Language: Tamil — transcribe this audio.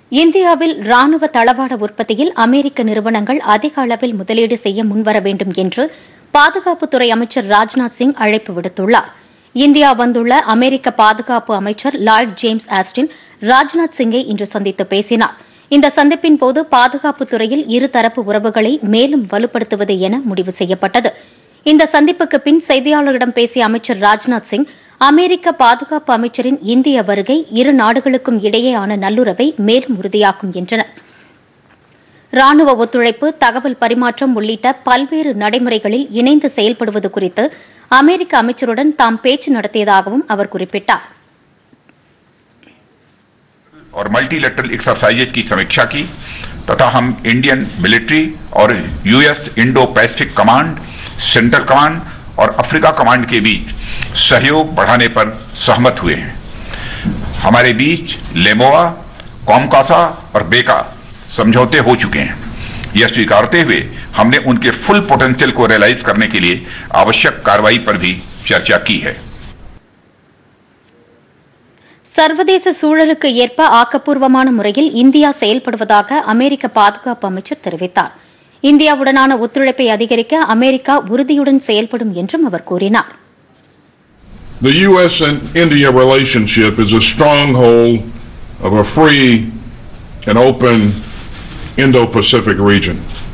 இந்தியாவில் ராணுவ தளவாட உற்பத்தியில் அமெரிக்க நிறுவனங்கள் அதிக அளவில் முதலீடு செய்ய முன்வர வேண்டும் என்று பாதுகாப்புத்துறை அமைச்சர் ராஜ்நாத் சிங் அழைப்பு விடுத்துள்ளார் இந்தியா வந்துள்ள அமெரிக்க பாதுகாப்பு அமைச்சர் லாய்ட் ஜேம்ஸ் ஆஸ்டின் ராஜ்நாத் சிங்கை இன்று சந்தித்து பேசினார் இந்த சந்திப்பின் போது பாதுகாப்புத் துறையில் இருதரப்பு உறவுகளை மேலும் வலுப்படுத்துவது என முடிவு செய்யப்பட்டது இந்த சந்திப்புக்கு பின் செய்தியாளர்களிடம் பேசிய அமைச்சர் ராஜ்நாத் சிங் அமெரிக்க பாதுகாப்பு அமைச்சரின் இந்திய வருகை இரு நாடுகளுக்கும் இடையேயான நல்லுறவை மேலும் உறுதியாக்கும் என்றனர் ராணுவ ஒத்துழைப்பு தகவல் பரிமாற்றம் உள்ளிட்ட பல்வேறு நடைமுறைகளில் இணைந்து செயல்படுவது குறித்து அமெரிக்க அமைச்சருடன் தாம் பேச்சு நடத்தியதாகவும் அவர் குறிப்பிட்டார் और मल्टीलेटरल एक्सरसाइजेज की समीक्षा की तथा हम इंडियन मिलिट्री और US Indo Pacific command central command और अफ्रीका कमांड के बीच सहयोग बढ़ाने पर सहमत हुए हैं हमारे बीच लेमोआ कॉमकासा और बेका समझौते हो चुके हैं यह स्वीकारते हुए हमने उनके फुल पोटेंशियल को रियलाइज करने के लिए आवश्यक कार्रवाई पर भी चर्चा की है சர்வதேச சூழலுக்கு ஏற்ப ஆக்கப்பூர்வமான முறையில் இந்தியா செயல்படுவதாக அமெரிக்க பாதுகாப்பு அமைச்சர் தெரிவித்தார் இந்தியாவுடனான ஒத்துழைப்பை அதிகரிக்க அமெரிக்கா உறுதியுடன் செயல்படும் என்றும் அவர் கூறினார் The U.S. and India relationship is a stronghold of a free and open Indo-Pacific region.